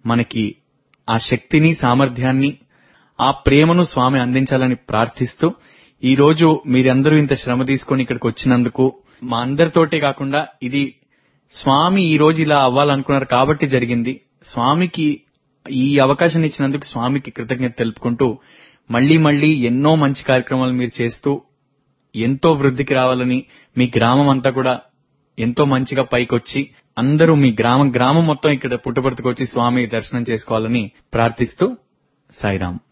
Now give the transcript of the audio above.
మనకి ఆ శక్తిని సామర్థ్యాన్ని ఆ ప్రేమను స్వామి అందించాలని ప్రార్థిస్తూ ఈ రోజు మీరందరూ ఇంత శ్రమ తీసుకొని ఇక్కడికి వచ్చినందుకు మా అందరితోటే కాకుండా ఇది స్వామి ఈ రోజు ఇలా అవ్వాలనుకున్నారు కాబట్టి జరిగింది స్వామికి ఈ అవకాశం ఇచ్చినందుకు స్వామికి కృతజ్ఞత తెలుపుకుంటూ మళ్ళీ మళ్ళీ ఎన్నో మంచి కార్యక్రమాలు మీరు చేస్తూ ఎంతో వృద్ధికి రావాలని మీ గ్రామం అంతా కూడా ఎంతో మంచిగా పైకొచ్చి అందరూ మీ గ్రామం గ్రామం మొత్తం ఇక్కడ పుట్టపర్తికి వచ్చి స్వామి దర్శనం చేసుకోవాలని ప్రార్థిస్తూ సాయిరాం